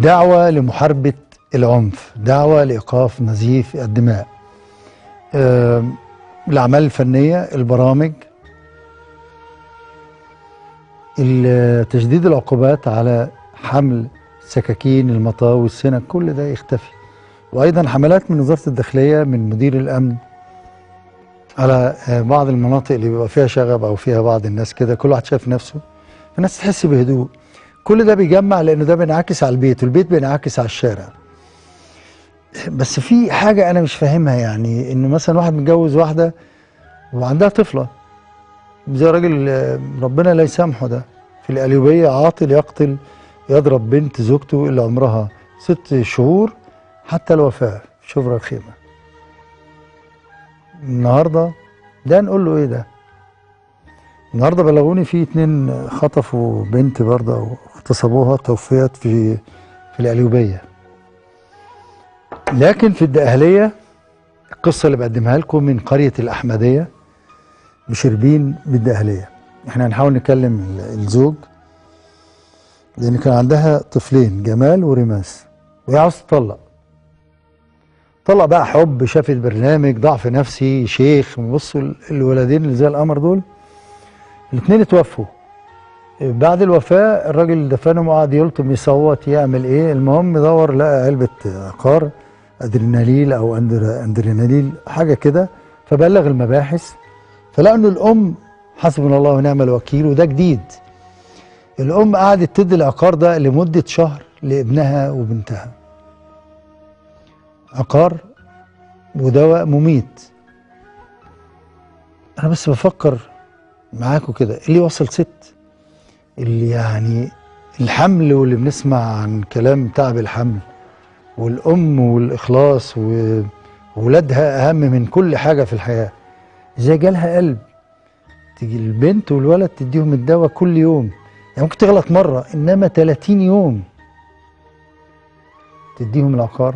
دعوة لمحاربة العنف دعوة لإيقاف نزيف الدماء آه، الأعمال الفنية البرامج ال- تشديد العقوبات على حمل سكاكين المطاوي السنك كل ده يختفي وأيضا حملات من وزارة الداخلية من مدير الأمن على آه، بعض المناطق اللي بيبقى فيها شغب أو فيها بعض الناس كده كل واحد شايف نفسه الناس تحس بهدوء كل ده بيجمع لأنه ده بينعكس على البيت والبيت بينعكس على الشارع بس في حاجة أنا مش فاهمها يعني إنه مثلا واحد متجوز واحدة وعندها طفلة زي راجل آه، ربنا لا يسامحه ده في القليوبية عاطل يقتل يضرب بنت زوجته اللي عمرها ست شهور حتى الوفاة في شبرا الخيمة النهاردة ده نقول له إيه ده النهاردة بلغوني في اتنين خطفوا بنت برضه واغتصبوها توفيت في في القليوبية لكن في الدقهلية القصة اللي بقدمها لكم من قرية الأحمدية بشربين بالدقهلية احنا هنحاول نكلم ال- الزوج لأن كان عندها طفلين جمال ورماس وهي عاوزة تطلق طلق بقى حب شافت برنامج ضعف نفسي شيخ بصوا ال- الولدين اللي زي القمر دول الاثنين اتوفوا بعد الوفاة الراجل دفنهم وقعد يلطم يصوت يعمل ايه المهم دور لقى علبة عقار ادريناليل او أندر- اندريناليل حاجة كده فبلغ المباحث فلقوا ان الام حسبنا الله ونعم الوكيل وده جديد الام قعدت تدي العقار ده لمدة شهر لابنها وبنتها عقار ودواء مميت انا بس بفكر معاكم كده اللي وصل ست اللي يعني الحمل واللي بنسمع عن كلام تعب الحمل والام والاخلاص و- وولادها اهم من كل حاجه في الحياه ازاي جالها قلب تيجي البنت والولد تديهم الدواء كل يوم يعني ممكن تغلط مره انما 30 يوم تديهم العقار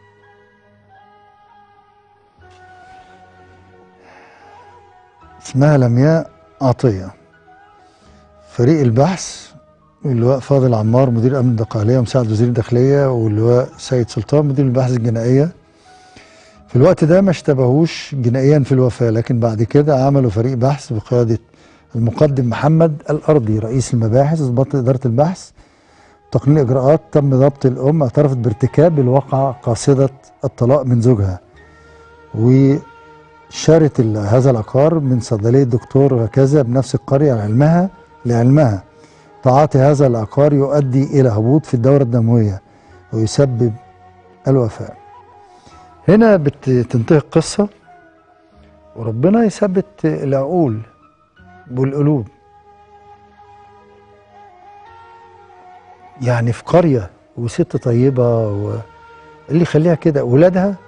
اسمها لمياء عطيه فريق البحث اللواء فاضل عمار مدير امن الدقهليه ومساعد وزير الداخليه واللواء سيد سلطان مدير البحث الجنائيه في الوقت ده ما اشتبهوش جنائيا في الوفاه لكن بعد كده عملوا فريق بحث بقياده المقدم محمد الارضي رئيس المباحث ضباط اداره البحث تقنين الاجراءات تم ضبط الام اعترفت بارتكاب الواقعه قاصده الطلاق من زوجها وشارت ال- هذا العقار من صيدليه دكتور هكذا بنفس القريه لعلمها لعلمها تعاطي هذا العقار يؤدي الى هبوط في الدوره الدمويه ويسبب الوفاه هنا بتنتهي القصه وربنا يثبت العقول والقلوب يعني في قريه وست طيبه و... اللي يخليها كده ولادها